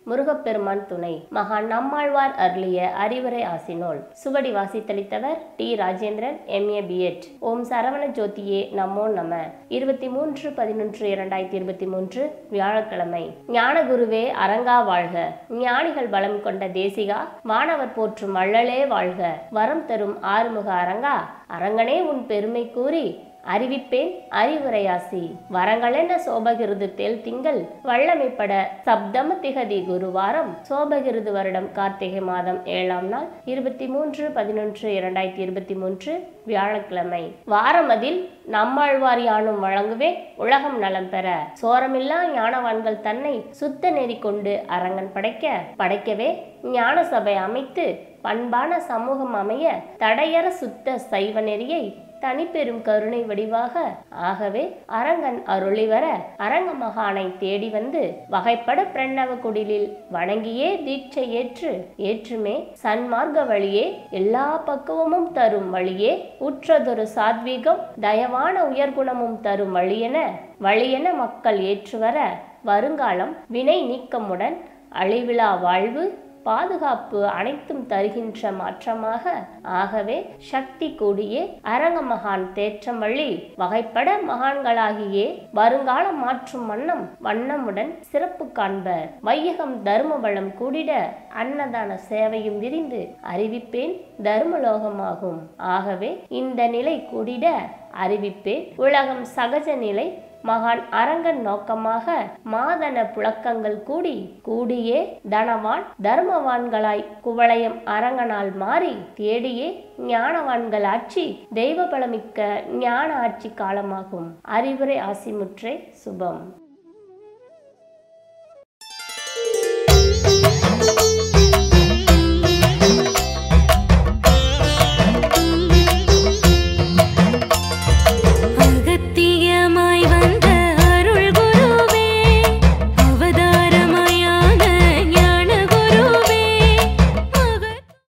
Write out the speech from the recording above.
முருகப்பெருமான் துணை மகான் நம்மாழ்வார் அருளிய அறிவுரை ஆசினோல் சுவடி வாசித்தளித்தவர் டி ராஜேந்திரன் எம்ஏ பிஎட் ஓம் சரவண ஜோதியே நமோ நம இருபத்தி மூன்று பதினொன்று இரண்டாயிரத்தி இருபத்தி மூன்று வியாழக்கிழமை ஞானகுருவே அரங்கா வாழ்க ஞானிகள் பலம் கொண்ட தேசிகா வானவர் போற்றும் வள்ளலே வாழ்க வரம் தரும் ஆறுமுக அரங்கா அரங்கனே உன் பெருமை கூறி அறிவிப்பேன் அறிவுரையாசி வரங்களென சோபகிருது தேல் திங்கள் வல்லமைப்பட சப்தம திகதி குருவாரம் சோபகிருது வருடம் கார்த்திகை மாதம் ஏழாம் நாள் இருபத்தி மூன்று பதினொன்று இரண்டாயிரத்தி இருபத்தி மூன்று வியாழக்கிழமை வாரமதில் நம்மாழ்வார் யானும் வழங்குவேன் உலகம் நலம் பெற சோரமில்லா ஞானவான்கள் தன்னை சுத்த நெறி கொண்டு அரங்கன் படைக்க படைக்கவே ஞான சபை அமைத்து பண்பான சமூகம் அமைய தடையற சுத்த சைவ நெறியை தனிப்பெரும் கருணை வடிவாக ஆகவே அரங்கன் அருளி வர அரங்க மகானை தேடி வந்து வகைப்பட பிரணவ குடிலில் வணங்கியே தீட்சை ஏற்று ஏற்றுமே சன்மார்க்க வழியே எல்லா பக்குவமும் தரும் வழியே உற்றதொரு சாத்வீகம் தயவான உயர்குணமும் தரும் வழியென வழியென மக்கள் ஏற்று வர வருங்காலம் வினை நீக்கமுடன் அழிவிழா வாழ்வு பாதுகாப்பு அனைத்தும் தருகின்ற மாற்றமாக ஆகவே சக்தி கூடியே அரங்க மகான் தேற்றம் வழி வகைப்பட மகான்களாகியே வருங்காலம் மாற்றும் வண்ணம் வண்ணமுடன் சிறப்பு காண்ப வையகம் தர்ம வளம் கூடிட அன்னதான சேவையும் விரிந்து அறிவிப்பேன் தர்மலோகமாகும் ஆகவே இந்த நிலை கூடிட அறிவிப்பேன் உலகம் சகஜ நிலை மகான் அரங்கன் நோக்கமாக மாதன புழக்கங்கள் கூடி கூடியே தனவான் தர்மவான்களாய் குவளையம் அரங்கனால் மாறி தேடியே ஞானவான்கள் ஆட்சி தெய்வ பலமிக்க ஞான ஆட்சி காலமாகும் அறிவுரை ஆசிமுற்றே சுபம்